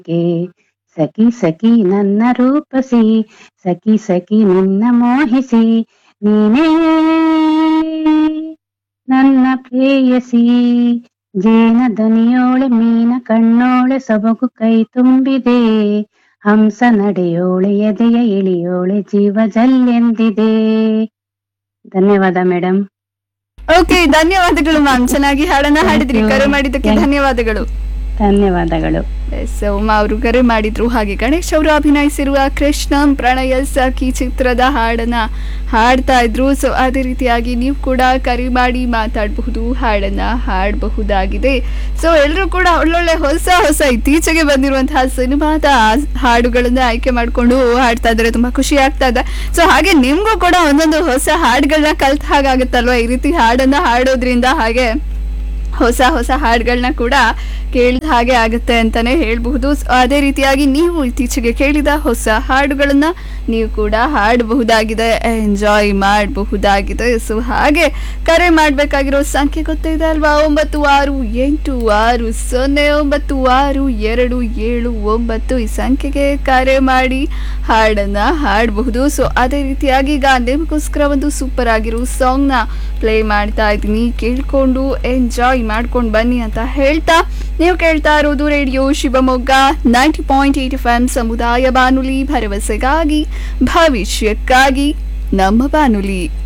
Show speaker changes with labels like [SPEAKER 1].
[SPEAKER 1] K ಸಖಿ ಸಖಿ ನನ್ನ ರೂಪಸಿ ಸಖಿ ಸಖಿ ನಿನ್ನ ಮೋಹಿಸಿ ನೀನೇ ನನ್ನ ಪ್ರೇಯಸಿ ಜೇನ ದನಿಯೋಳೆ ಮೀನ ಕಣ್ಣೋಳೆ ಸೊಬಗು ಕೈ ತುಂಬಿದೆ ಹಂಸ ನಡೆಯೋಳೆ ಎದೆಯ ಇಳಿಯೋಳೆ ಜೀವ ಜಲ್ಲೆಂದಿದೆ ಧನ್ಯವಾದ ಮೇಡಮ್
[SPEAKER 2] ಓಕೆ ಧನ್ಯವಾದಗಳು ಮ್ಯಾಮ್ ಚೆನ್ನಾಗಿ ಹಾಡನ್ನ ಹಾಡಿದ್ರಿ
[SPEAKER 1] Thank you.
[SPEAKER 2] ಕರೆ ಮಾಡಿದ್ದಕ್ಕೆ
[SPEAKER 1] Thank-
[SPEAKER 2] ಧನ್ಯವಾದಗಳು
[SPEAKER 1] ಧನ್ಯವಾದಗಳು
[SPEAKER 2] ಎಸ್ ಉಮಾ ಅವರು ಕರೆ ಮಾಡಿದ್ರು ಹಾಗೆ ಗಣೇಶ್ ಅವರು ಅಭಿನಯಿಸಿರುವ ಕೃಷ್ಣಂ ಪ್ರಣಯ ಸಖಿ ಚಿತ್ರದ ಹಾಡನ್ನ ಹಾಡ್ತಾ ಇದ್ರು ಸೊ ಅದೇ ರೀತಿಯಾಗಿ ನೀವು ಕೂಡ ಕರೆ ಮಾಡಿ ಮಾತಾಡಬಹುದು ಹಾಡನ್ನ ಹಾಡಬಹುದಾಗಿದೆ ಸೊ ಎಲ್ಲರೂ ಕೂಡ ಒಳ್ಳೊಳ್ಳೆ ಹೊಸ ಹೊಸ ಇತ್ತೀಚೆಗೆ ಬಂದಿರುವಂತಹ ಸಿನಿಮಾದ ಹಾಡುಗಳನ್ನ ಆಯ್ಕೆ ಮಾಡಿಕೊಂಡು ಹಾಡ್ತಾ ಇದ್ದಾರೆ ತುಂಬಾ ಖುಷಿ ಆಗ್ತಾ ಇದೆ ಸೊ ಹಾಗೆ ನಿಮ್ಗೂ ಕೂಡ ಒಂದೊಂದು ಹೊಸ ಹಾಡುಗಳನ್ನ ಕಲ್ತ ಹಾಗಾಗುತ್ತಲ್ವಾ ಈ ರೀತಿ ಹಾಡನ್ನ ಹಾಡೋದ್ರಿಂದ ಹಾಗೆ ಹೊಸ ಹೊಸ ಹಾಡುಗಳನ್ನ ಕೂಡ ಕೇಳಿದ ಹಾಗೆ ಆಗುತ್ತೆ ಅಂತಾನೆ ಹೇಳ್ಬಹುದು So, ಅದೇ ರೀತಿಯಾಗಿ ನೀವು ಇತ್ತೀಚೆಗೆ ಕೇಳಿದ ಹೊಸ ಹಾಡುಗಳನ್ನ ನೀವು ಕೂಡ ಹಾಡಬಹುದಾಗಿದೆ ಎಂಜಾಯ್ ಮಾಡಬಹುದಾಗಿದೆ ಸೊ ಹಾಗೆ ಕರೆ ಮಾಡಬೇಕಾಗಿರೋ ಸಂಖ್ಯೆ ಗೊತ್ತಿದೆ ಅಲ್ವಾ ಒಂಬತ್ತು ಆರು ಎಂಟು ಆರು ಸೊನ್ನೆ ಒಂಬತ್ತು ಆರು ಎರಡು ಏಳು ಒಂಬತ್ತು ಈ ಸಂಖ್ಯೆಗೆ ಕರೆ ಮಾಡಿ ಹಾಡನ್ನ ಹಾಡಬಹುದು ಸೊ ಅದೇ ರೀತಿಯಾಗಿ ಈಗ ನಿಮಗೋಸ್ಕರ ಒಂದು ಸೂಪರ್ ಆಗಿರೋ ಸಾಂಗ್ನ ಪ್ಲೇ ಮಾಡ್ತಾ ಇದ್ದೀನಿ ಕೇಳ್ಕೊಂಡು ಎಂಜಾಯ್ ಮಾಡ್ಕೊಂಡು ಬನ್ನಿ ಅಂತ ಹೇಳ್ತಾ ನೀವು ಕೇಳ್ತಾ ಇರೋದು radio Shivamogga ninety point eight F M ಸಮುದಾಯ ಬಾನುಲಿ ಭರವಸೆಗಾಗಿ ಭವಿಷ್ಯಕ್ಕಾಗಿ ನಮ್ಮ ಬಾನುಲಿ